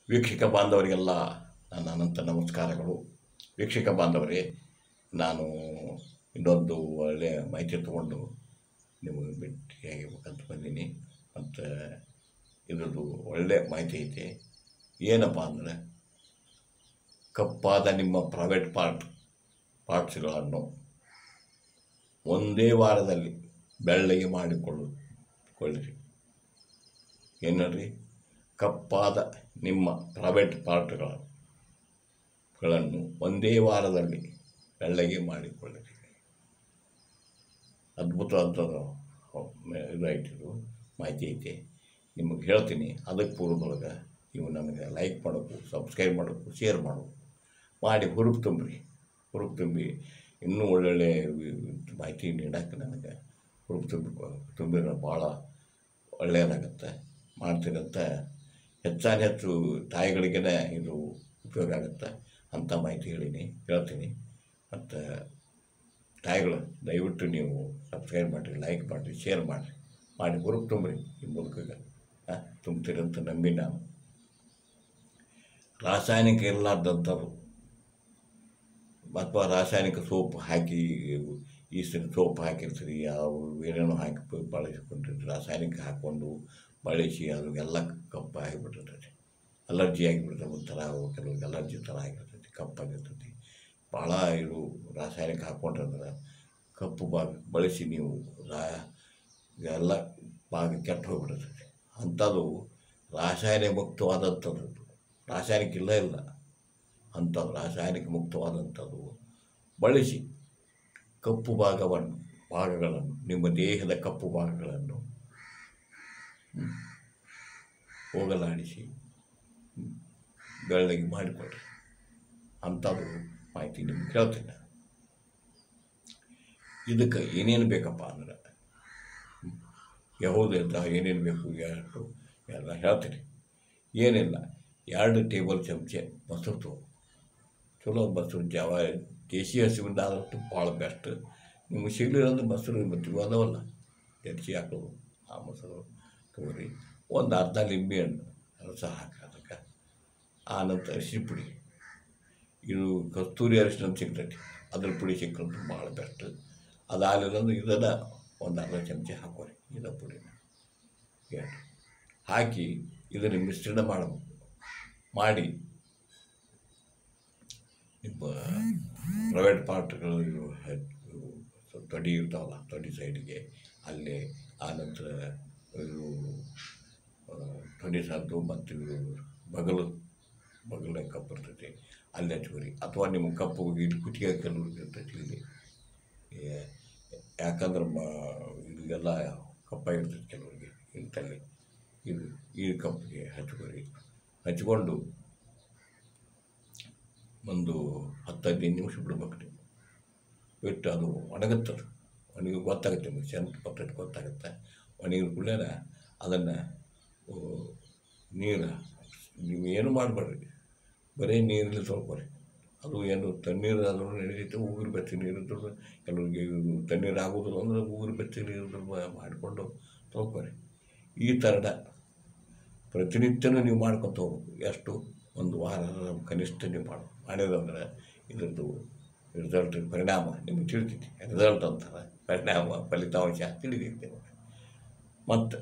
ವೀಕ್ಷಕ ಬಾಂಧವರಿಗೆಲ್ಲ ನನ್ನ ಅನಂತ ನಮಸ್ಕಾರಗಳು ವೀಕ್ಷಕ ಬಾಂಧವರೇ ನಾನು ಇನ್ನೊಂದು ಒಳ್ಳೆಯ ಮಾಹಿತಿ ತಗೊಂಡು ನಿಮಗೆ ಭೇಟಿಯಾಗಿರ್ಬೇಕಂತ ಬಂದೀನಿ ಮತ್ತು ಇದ್ರದ್ದು ಒಳ್ಳೆಯ ಮಾಹಿತಿ ಐತಿ ಏನಪ್ಪ ಅಂದರೆ ಕಪ್ಪಾದ ನಿಮ್ಮ ಪ್ರೈವೇಟ್ ಪಾರ್ಟ್ ಪಾರ್ಟ್ಸ್ಗಳನ್ನು ಒಂದೇ ವಾರದಲ್ಲಿ ಬೆಳ್ಳಗೆ ಮಾಡಿಕೊಳ್ಳು ಕೊಳ್ಳಿರಿ ಏನಲ್ರಿ ಕಪ್ಪಾದ ನಿಮ್ಮ ಪ್ರೈವೇಟ್ ಪಾರ್ಟ್ಗಳನ್ನು ಒಂದೇ ವಾರದಲ್ಲಿ ಬೆಳ್ಳಗೆ ಮಾಡಿಕೊಳ್ಳಿರಿ ಅದ್ಭುತವಾದ ಇದಾಯ್ತಿದು ಮಾಹಿತಿ ಐತೆ ನಿಮಗೆ ಹೇಳ್ತೀನಿ ಅದಕ್ಕೆ ಪೂರ್ವದೊಳಗೆ ನೀವು ನನಗೆ ಲೈಕ್ ಮಾಡೋಕು ಸಬ್ಸ್ಕ್ರೈಬ್ ಮಾಡೋಕು ಶೇರ್ ಮಾಡೋಕು ಮಾಡಿ ಹುರುಪು ತುಂಬ್ರಿ ಹುರುಪು ತುಂಬಿ ಇನ್ನೂ ಒಳ್ಳೊಳ್ಳೆ ಮಾಹಿತಿ ನೀಡೋಕೆ ನನಗೆ ಹುರುಪು ತುಂಬಿ ತುಂಬಿರೋ ಭಾಳ ಒಳ್ಳೆಯದಾಗತ್ತೆ ಮಾಡ್ತೀರಂತ ಹೆಚ್ಚಾನ ಹೆಚ್ಚು ತಾಯಿಗಳಿಗೇ ಇದು ಉಪಯೋಗ ಆಗುತ್ತೆ ಅಂಥ ಮಾಹಿತಿ ಹೇಳೀನಿ ಹೇಳ್ತೀನಿ ಮತ್ತು ತಾಯಿಗಳು ದಯವಿಟ್ಟು ನೀವು ಸಬ್ಸ್ಕ್ರೈಬ್ ಮಾಡಿರಿ ಲೈಕ್ ಮಾಡಿರಿ ಶೇರ್ ಮಾಡಿರಿ ಮಾಡಿ ಹುರುಪು ತುಂಬ್ರಿ ಈ ಮೂಲಕ ತುಂಬ್ತೀರಂತ ನಂಬಿ ನಾನು ರಾಸಾಯನಿಕ ಇರಲಾರ್ದಂಥವ್ರು ಅಥವಾ ರಾಸಾಯನಿಕ ಸೋಪ್ ಹಾಕಿ ಈ ಸರಿ ಸೋಪ್ ಹಾಕಿರ್ತೀರಿ ಯಾವ ಏನೇನೋ ಹಾಕಿ ಪ- ಬಳಸಿಕೊಂಡಿರ್ತೀರಿ ರಾಸಾಯನಿಕ ಹಾಕ್ಕೊಂಡು ಬಳಸಿ ಅದು ಎಲ್ಲ ಕಪ್ಪು ಆಗಿಬಿಟ್ಟಿರ್ತೈತಿ ಅಲರ್ಜಿ ಆಗಿಬಿಡ್ತದೆ ಒಂಥರ ಕೆಲವ್ರಿಗೆ ಅಲರ್ಜಿ ಥರ ಆಗಿರ್ತೈತಿ ಕಪ್ಪಾಗಿರ್ತೈತಿ ಭಾಳ ಇದು ರಾಸಾಯನಿಕ ಹಾಕ್ಕೊಂಡ್ರಂದ್ರೆ ಕಪ್ಪು ಭಾಗ ಬಳಸಿ ನೀವು ರಾ ಎಲ್ಲ ಭಾಗ ಕೆಟ್ಟು ಹೋಗ್ಬಿಡ್ತೈತಿ ಅಂಥದ್ದು ರಾಸಾಯನಿಕ ಮುಕ್ತವಾದಂಥದ್ದು ರಾಸಾಯನಿಕ ಇಲ್ಲ ಇಲ್ಲ ಅಂಥದ್ದು ರಾಸಾಯನಿಕ ಮುಕ್ತವಾದಂಥದ್ದು ಬಳಸಿ ಕಪ್ಪು ಭಾಗವನ್ನು ಭಾಗಗಳನ್ನು ನಿಮ್ಮ ದೇಹದ ಕಪ್ಪು ಭಾಗಗಳನ್ನು ಹ್ಮ್, ಹೋಗಲಾಡಿಸಿ ಹ್ಮ್, ಬೆಳ್ಳಗೆ ಮಾಡಿಕೊಡ್ರಿ ಅಂಥದ್ದು ಮಾಹಿತಿ ನಿಮ್ಗೆ ಹೇಳ್ತೀನಿ ನಾನು. ಇದಕ್ಕೆ ಏನೇನು ಬೇಕಪ್ಪ ಅಂದ್ರೆ ಹ್ಮ್, ಯಾವುದೆಲ್ಲ ಏನೇನು ಬೇಕು ಎಷ್ಟು ಎಲ್ಲ ಹೇಳ್ತೀನಿ ಏನಿಲ್ಲ ಎರಡು ಟೇಬಲ್ ಚಮಚೆ ಮೊಸರು ತಗೋ ಚಲೋ ಮೊಸರು ಜಾವ ದೇಶಿ ಹಸುವಿಂದ ಆದಷ್ಟು ಭಾಳ ಬೆಸ್ಟ್ ನಿಮಗೆ ಸಿಗಲಿಲ್ಲ ಅಂದ್ರೆ ಮೊಸರು ಮತ್ತು ಇವು ಅದಾವಲ್ಲ ಜರ್ಸಿ ಹಾಕೋದು ಆ ಮೊಸರು ತೊಗೊರಿ ಒಂದು ಅರ್ಧ ಲಿಂಬೆ ಹಣ್ಣು ರಸ ಹಾಕಿ ಅದಕ್ಕೆ ಆ ನಂತರ ಅರಿಶಿನ ಪುಡಿ ಇದು ಕಸ್ತೂರಿ ಅರಿಶಿನ ಅಂತ ಸಿಗ್ತೈತಿ ಅದ್ರ ಪುಡಿ ಸಿಕ್ಕಂತೂ ಭಾಳ ಬೆಸ್ಟ್ ಅದಾಗಲಿಲ್ಲ ಅಂದ್ರೆ ಇದನ್ನು ಒಂದು ಅರ್ಧ ಚಮಚ ಹಾಕೋರಿ ಇದ ಪುಡಿನ ಎರಡು ಹಾಕಿ ಇದನ್ನು ಮಿಶ್ರಣ ಮಾಡಬೇಕು ಮಾಡಿ ನಿಮ್ಮ ಪ್ರೈವೇಟ್ ಪಾರ್ಟ್ಗಳು ಇವು ಹೆ- ಇವು ಸ್ವಲ್ಪ ತೊಡಿ ಇರ್ತಾವಲ್ಲ ತೊಡಿ ಸೈಡಿಗೆ ಅಲ್ಲೇ ಆನಂತರ ಇವು ಆ, ತೊಡಿ ಸಾರ್ದು ಮತ್ತು ಇವು ಬಗಲು ಬಗಲ ಕಪ್ಪು ಇರ್ತೈತಿ ಅಲ್ಲಿ ಹಚ್ಕೋರಿ ಅಥವಾ ನಿಮ್ಮ ಕಪ್ಪು ಇಲ್ಲಿ ಕುತ್ತಿಗೆ ಕೆಲವ್ರಿಗೆ ಇರ್ತೈತಿ ಇಲ್ಲಿ ಏ- ಯಾಕಂದ್ರೆ ಮ ಇಲ್ಲೆಲ್ಲ ಕಪ್ಪಾಗಿರ್ತೈತಿ ಕೆಲವರಿಗೆ ಇಂತಲ್ಲಿ ಇದು ಈ ಕಪ್ಪಿಗೆ ಹಚ್ಕೋರಿ ಹಚ್ಕೊಂಡು ಒಂದು ಹತ್ತು ಹದಿನೈದು ನಿಮಿಷ ಬಿಡ್ಬೇಕು ನೀವು ಬಿಟ್ಟು ಅದು ಒಣಗುತ್ತದು ಒಣಗಿ ಗೊತ್ತಾಗುತ್ತೆ ನಿಮಗೆ ಸೆಂಟ್ ಪತ್ತಟ್ಟು ಗೊತ್ತಾಗುತ್ತೆ ಒಣಗಿದ ಕೂಡಲೇ ಅದನ್ನು ನೀರು ನೀವು ಏನು ಮಾಡಬೇಡ್ರಿ ಬರೀ ನೀರಲ್ಲಿ ತೊಳ್ಕೊರಿ ಅದು ಏನು ತಣ್ಣೀರು ಆದ್ರೂ ನಡೀತೈತೆ ಉಗುರು ಬೆಚ್ಚ ನೀರು ಇದ್ರೂ ಕೆಲವ್ರಿಗೆ ಇದು ತಣ್ಣೀರು ಆಗೋದಿಲ್ಲ ಅಂದ್ರೆ ಉಗುರು ಬೆಚ್ಚ ನೀರು ಮಾಡಿಕೊಂಡು ತೊಳ್ಕೊರಿ ಈ ಥರದ ಪ್ರತಿನಿತ್ಯನೂ ನೀವು ಮಾಡ್ಕೊತ ಹೋಗ್ಬೇಕು ಎಷ್ಟು ಒಂದು ವಾರ ಕನಿಷ್ಠ ನೀವು ಮಾಡು ಮಾಡಿದಂದ್ರೆ ಇದ್ರದ್ದು ರಿಸಲ್ಟ್ ಪರಿಣಾಮ ನಿಮಗೆ ತಿಳಿತೈತಿ ರಿಸಲ್ಟ್ ಅಂತಾರೆ ಪರಿಣಾಮ ಫಲಿತಾಂಶ ತಿಳಿತೈತಿ ನಿಮಗೆ ಮತ್ತು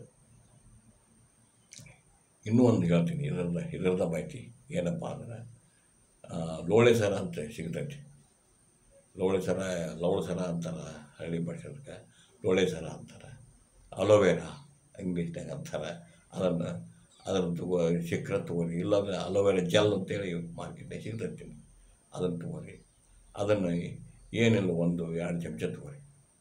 ಇನ್ನೂ ಒಂದು ಹೇಳ್ತೀನಿ ಇದರದ ಇದರದ ಮಾಹಿತಿ ಏನಪ್ಪ ಅಂದ್ರೆ ಆ, ಲೋಳೆ ಸರ ಅಂತ ಸಿಗ್ತೈತಿ ಲೋಳೆ ಸರ ಲವಳ ಸರ ಅಂತಾರೆ ಹಳ್ಳಿ ಭಾಷೆದಕ್ಕೆ ಲೋಳೆ ಸರ ಅಂತಾರೆ ಅಲೋವೆರಾ ಇಂಗ್ಲೀಷ್ನಾಗ ಅಂತಾರೆ ಅದನ್ನು ಅದನ್ನು ತಗೋ ಸಿಕ್ಕರೆ ತೊಗೊರಿ ಇಲ್ಲಾಂದ್ರೆ ಅಲೋವೆರಾ ಜೆಲ್ ಅಂತೇಳಿ ಮಾರ್ಕೆಟ್ನಾಗ ಸಿಗ್ತೈತಿ ನಿಮ್ಗೆ ಅದನ್ನು ತೊಗೊರಿ ಅದನ್ನು ಏನಿಲ್ಲ ಒಂದು ಎರಡು ಚಮಚ ತೊಗೊರಿ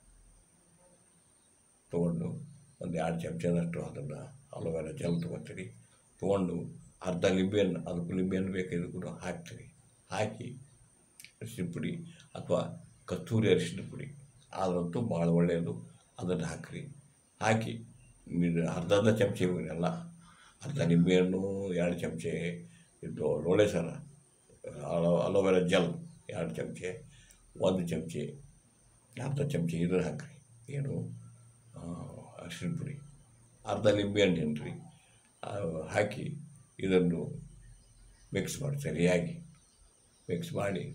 ತೊಗೊಂಡು ಒಂದು ಎರಡು ಚಮಚದಷ್ಟು ಅದನ್ನು ಅಲೋವೆರಾ ಜೆಲ್ ತೊಗೊತೀರಿ ತೊಗೊಂಡು ಅರ್ಧ ಲಿಂಬೆಹಣ್ಣು ಅದಕ್ಕೂ ಲಿಂಬೆಹಣ್ಣು ಬೇಕು ಇದಕ್ಕೂ ಹಾಕ್ತೀರಿ ಹಾಕಿ ಅರಿಶಿನ ಪುಡಿ ಅಥವಾ ಕಸ್ತೂರಿ ಅರಿಶಿನ ಪುಡಿ ಅದಂತೂ ಭಾಳ ಒಳ್ಳೆಯದು ಅದನ್ನು ಹಾಕಿರಿ ಹಾಕಿ ಇದು ಅರ್ಧ ಅರ್ಧ ಚಮಚ ಇವನ್ನೆಲ್ಲ ಅರ್ಧ ನಿಂಬೆಹಣ್ಣು ಎರಡು ಚಮಚೆ ಇದು ಲೋಳೆ ಸರ ಅಲೋ ಅಲೋವೆರಾ ಜೆಲ್ ಎರಡು ಚಮಚೆ ಒಂದು ಚಮಚೆ ಅರ್ಧ ಚಮಚೆ ಇದನ್ನು ಹಾಕಿರಿ ಏನು ಅರಿಶಿನ ಪುಡಿ ಅರ್ಧ ನಿಂಬೆಹಣ್ಣು ರೀ ಹಾಕಿ ಇದನ್ನು ಮಿಕ್ಸ್ ಮಾಡಿ ಸರಿಯಾಗಿ ಮಿಕ್ಸ್ ಮಾಡಿ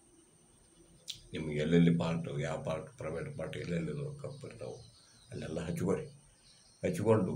ನಿಮ್ಗೆ ಎಲ್ಲೆಲ್ಲಿ ಪಾರ್ಟು ಯಾವ ಪಾರ್ಟ್ ಪ್ರೈವೇಟ್ ಪಾರ್ಟ್ ಎಲ್ಲೆಲ್ಲಿ ಕಪ್ಪು ಇರ್ತಾವೆ ಅಲ್ಲೆಲ್ಲ ಹಚ್ಕೊರಿ ಹಚ್ಕೊಂಡು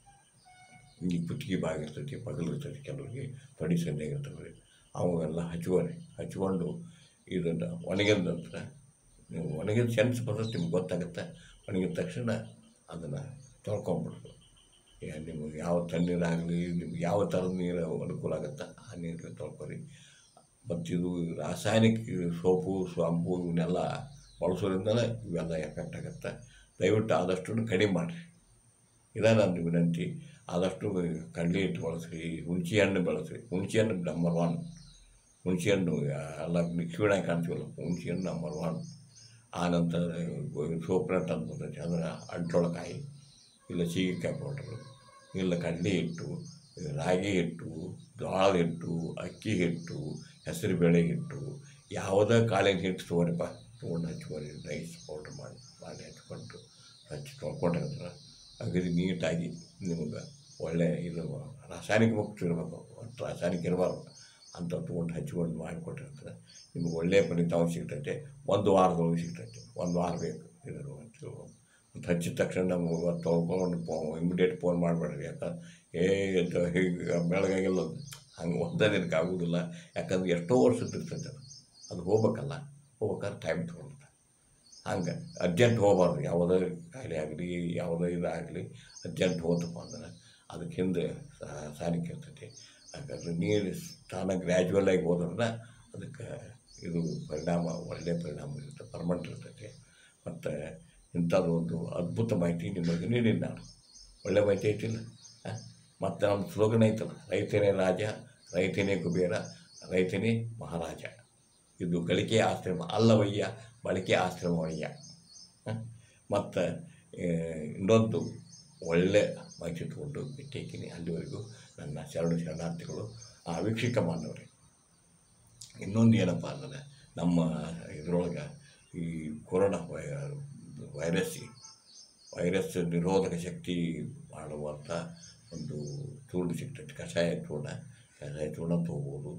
ಈ ಕುತ್ತಿಗೆ ಭಾಗ ಇರ್ತೈತಿ ಪಗಲು ಇರ್ತೈತಿ ಕೆಲವ್ರಿಗೆ ತೊಡಿ ಸಂದಿಯಾಗಿರ್ತವೆ ಅವೆಲ್ಲ ಹಚ್ಕೊರಿ ಹಚ್ಕೊಂಡು ಇದನ್ನು ಒಣಗಿದ ನಂತರ ನೀವು ಒಣಗಿದ ಸೆನ್ಸ್ ಬರ್ತೈತೆ ನಿಮ್ಗೆ ಗೊತ್ತಾಗುತ್ತೆ ಒಣಗಿದ ತಕ್ಷಣ ಅದನ್ನು ತೊಳ್ಕೊಂಬಿಡ್ದು ಯಾ- ನಿಮಗೆ ಯಾವ ತಣ್ಣೀರಾಗಲಿ ನಿಮ್ಗೆ ಯಾವ ಥರದ ನೀರು ಅನುಕೂಲ ಆಗುತ್ತೆ ಆ ನೀರಲ್ಲಿ ತೊಳ್ಕೊರಿ ಮತ್ತು ಇದು ರಾಸಾಯನಿಕ ಸೋಪು ಶಾಂಪು ಇವನ್ನೆಲ್ಲ ಬಳಸೋದ್ರಿಂದಲೇ ಇವೆಲ್ಲ ಎಫೆಕ್ಟ್ ಆಗುತ್ತೆ ದಯವಿಟ್ಟು ಆದಷ್ಟು ಕಡಿಮೆ ಮಾಡಿರಿ ಇದೇ ನನ್ನ ವಿನಂತಿ ಆದಷ್ಟು ಕಡಲೆ ಹಿಟ್ಟು ಬಳಸ್ರಿ ಹುಣಸೆ ಹಣ್ಣು ಬೆಳೆಸ್ರಿ ಹುಣಸೆ ಹಣ್ಣು ನಂಬರ್ ಒನ್ ಹುಣಸೆ ಹಣ್ಣು ಎಲ್ಲ ಮಿಕ್ಸಿಗಳಾಗಿ ಕಾಣ್ತೀವಲ್ಲ ಹುಣಸೆ ಹಣ್ಣು ನಂಬರ್ ಒನ್ ಆ ನಂತರ ಸೋಪ್ನ ತಂದು ಬರ್ತೈತೆ ಅದರ ಅಂಟೊಳಕಾಯಿ ಇಲ್ಲ ಸೀಗೆಕಾಯಿ ಪೌಡ್ರು ಇಲ್ಲ ಕಡಲೆ ಹಿಟ್ಟು ರಾಗಿ ಹಿಟ್ಟು ಜೋಳದ ಹಿಟ್ಟು ಅಕ್ಕಿ ಹಿಟ್ಟು ಹೆಸರು ಬೇಳೆ ಹಿಟ್ಟು ಯಾವುದೇ ಕಾಳಿನ ಹಿಟ್ಟು ತೊಗೊರಿಪ್ಪ ತೊಗೊಂಡು ಹಚ್ಕೊರಿ ನೈಸ್ ಪೌಡ್ರ್ ಮಾಡಿ ಮಾಡಿ ಹಚ್ಕೊಂಡು ಹಚ್ಚಿ ತೊಳ್ಕೊಂಡ್ರೆ ಅಗದಿ ನೀಟಾಗಿ ನಿಮಗೆ ಒಳ್ಳೆ ಇದು ರಾಸಾಯನಿಕ ಮುಕ್ತ ಇರಬೇಕು ಒಟ್ಟು ರಾಸಾಯನಿಕ ಇರಬಾರ್ದು ಅಂತ ತೊಗೊಂಡು ಹಚ್ಕೊಂಡು ಮಾಡಿಕೊಟ್ಟಿರ್ತಾರೆ ನಿಮ್ಗೆ ಒಳ್ಳೆಯ ಫಲಿತಾಂಶ ಸಿಗ್ತೈತೆ ಒಂದು ವಾರದೊಳಗೆ ಸಿಗ್ತೈತೆ ಒಂದು ವಾರ ಬೇಕು ಇದರ ಮತ್ತು ಹಚ್ಚಿದ ತಕ್ಷಣ ನಮ್ಗೆ ಇವತ್ತು ತೊಳ್ಕೊಂಡು ಫೋ ಇಮಿಡಿಯೇಟ್ ಫೋನ್ ಮಾಡಬೇಡ್ರಿ ಯಾಕಂದ್ರೆ ಏ ಅಂತ ಹೀಗೆ ಬೆಳಗಾಗಿಲ್ಲ ಹಂಗೆ ಒಂದೇ ದಿನಕ್ಕೆ ಆಗೋದಿಲ್ಲ ಯಾಕಂದ್ರೆ ಎಷ್ಟೋ ವರ್ಷದ ಇರ್ತೈತೆ ಅದು ಅದು ಹೋಗ್ಬೇಕಲ್ಲ ಹೋಗ್ಬೇಕಾದ್ರೆ ಟೈಮ್ ತೊಗೊಳುತ್ತೆ ಹಂಗೆ ಅರ್ಜೆಂಟ್ ಹೋಗ್ಬಾರ್ದು ಯಾವುದೇ ಕಾಯಿಲೆ ಆಗಲಿ ಯಾವುದೇ ಇದಾಗಲಿ ಅರ್ಜೆಂಟ್ ಹೋತಪ್ಪ ಅಂದ್ರೆ ಅದಕ್ಕೆ ಹಿಂದೆ ಸಾನಿಕೆ ಇರ್ತೈತಿ ಹಾಗಾದ್ರೆ ನೀರು ತಾನ ಗ್ರ್ಯಾಜುವಲ್ ಆಗಿ ಹೋದ್ರೆ ಅದಕ್ಕೆ ಇದು ಪರಿಣಾಮ ಒಳ್ಳೆಯ ಪರಿಣಾಮ ಇರುತ್ತೆ ಪರ್ಮನೆಂಟ್ ಇರ್ತೈತಿ ಮತ್ತು ಇಂಥದ್ದು ಒಂದು ಅದ್ಭುತ ಮಾಹಿತಿ ನಿಮಗೆ ನೀಡಿನಿ ನಾನು ಒಳ್ಳೆ ಮಾಹಿತಿ ಐತಿಲ್ಲ ಮತ್ತು ನಮ್ಮ ಸ್ಲೋಗನ್ ಐತಲ್ಲ ರೈತನೇ ರಾಜ ರೈತನೇ ಕುಬೇರ ರೈತನೇ ಮಹಾರಾಜ ಇದು ಗಳಿಕೆ ಆಶ್ರಮ ಅಲ್ಲವಯ್ಯ ಬಳಕೆ ಆಶ್ರಮವಯ್ಯ ಮತ್ತು ಇನ್ನೊಂದು ಒಳ್ಳೆ ಮಾಹಿತಿ ತಗೊಂಡು ಭೇಟಿಯಾಗಿನಿ ಅಲ್ಲಿವರೆಗೂ ನನ್ನ ಶರಣ ಶರಣಾರ್ಥಿಗಳು ಆ ವೀಕ್ಷಕ ಬಾಂಧವರೇ ಇನ್ನೊಂದು ಏನಪ್ಪ ಅಂದರೆ ನಮ್ಮ ಇದರೊಳಗೆ ಈ ಕೊರೋನಾ ವೈ ವೈರಸ್ ವೈರಸ್ ನಿರೋಧಕ ಶಕ್ತಿ ಮಾಡುವಂಥ ಒಂದು ಚೂರ್ಣ ಸಿಗ್ತೈತೆ ಕಷಾಯ ಚೂರ್ಣ ಕಷಾಯ ಚೂರ್ಣ ತೊಗೋಬೋದು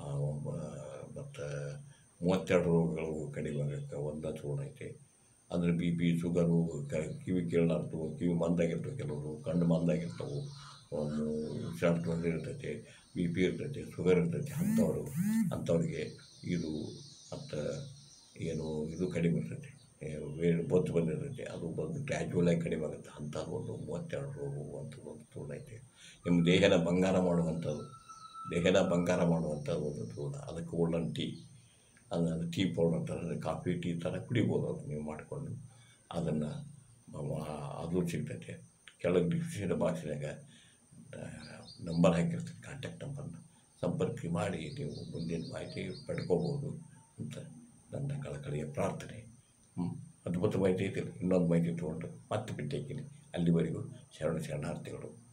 ಮತ್ತು ಮೂವತ್ತೆರಡು ರೋಗಗಳು ಕಡಿಮೆ ಆಗುತ್ತೆ ಒಂದೇ ಚೂರ್ಣ ಐತೆ ಅಂದರೆ ಬಿ ಪಿ ಶುಗರು ಕ ಕಿವಿ ಕೇಳಲಾರ್ದು ಕಿವಿ ಮಂದಾಗಿರ್ತವೆ ಕೆಲವರು ಕಣ್ಣು ಮಂದಾಗಿರ್ತವೆ ಉಸಿರಾಟ ತೊಂದರೆ ಇರ್ತೈತೆ ಬಿ ಪಿ ಇರ್ತೈತೆ ಶುಗರ್ ಇರ್ತೈತೆ ಅಂಥವ್ರು ಅಂಥವ್ರಿಗೆ ಇದು ಮತ್ತು ಏನು ಇದು ಕಡಿಮೆ ಇರ್ತೈತೆ ವೇ ಬೊತ್ತು ಬಂದಿರ್ತೈತೆ ಅದು ಬಂದು ಗ್ರ್ಯಾಜುವಲ್ ಆಗಿ ಕಡಿಮೆ ಆಗುತ್ತೆ ಅಂಥದ್ದು ಒಂದು ಮೂವತ್ತೆರಡು ರೋಗ ಅಂತ ಒಂದು ಚೂರ್ಣ ಐತೆ ನಿಮ್ಮ ದೇಹನ ಬಂಗಾರ ಮಾಡುವಂಥದ್ದು ದೇಹನ ಬಂಗಾರ ಮಾಡುವಂಥದ್ದು ಒಂದು ಚೂರ್ಣ ಅದಕ್ಕೆ ಗೋಲ್ಡನ್ ಟೀ ಅದನ್ನು ಟೀ ಪೌಡರ್ ಥರ ಕಾಫಿ ಟೀ ಥರ ಕುಡಿಬೋದು ಅದು ನೀವು ಮಾಡಿಕೊಂಡು ಅದನ್ನು ಅದು ಸಿಗ್ತೈತೆ ಕೆಳಗೆ ಡಿಸ್ಕ್ರಿಪ್ಷನ್ ಬಾಕ್ಸ್ನಾಗ ನಂಬರ್ ಹಾಕಿರ್ತೀನಿ ಕಾಂಟ್ಯಾಕ್ಟ್ ನಂಬರ್ನ ಸಂಪರ್ಕ ಮಾಡಿ ನೀವು ಮುಂದಿನ ಮಾಹಿತಿ ಪಡ್ಕೋಬೋದು ಅಂತ ನನ್ನ ಕಳಕಳಿಯ ಪ್ರಾರ್ಥನೆ ಹ್ಞೂ ಅದ್ಭುತ ಮಾಹಿತಿ ಐತಿಲ್ಲ ಇನ್ನೊಂದು ಮಾಹಿತಿ ತೊಗೊಂಡು ಮತ್ತೆ ಭೇಟಿ ಹಾಕಿನಿ ಅಲ್ಲಿವರೆಗೂ ಶರಣ ಶರಣಾರ್ಥಿಗಳು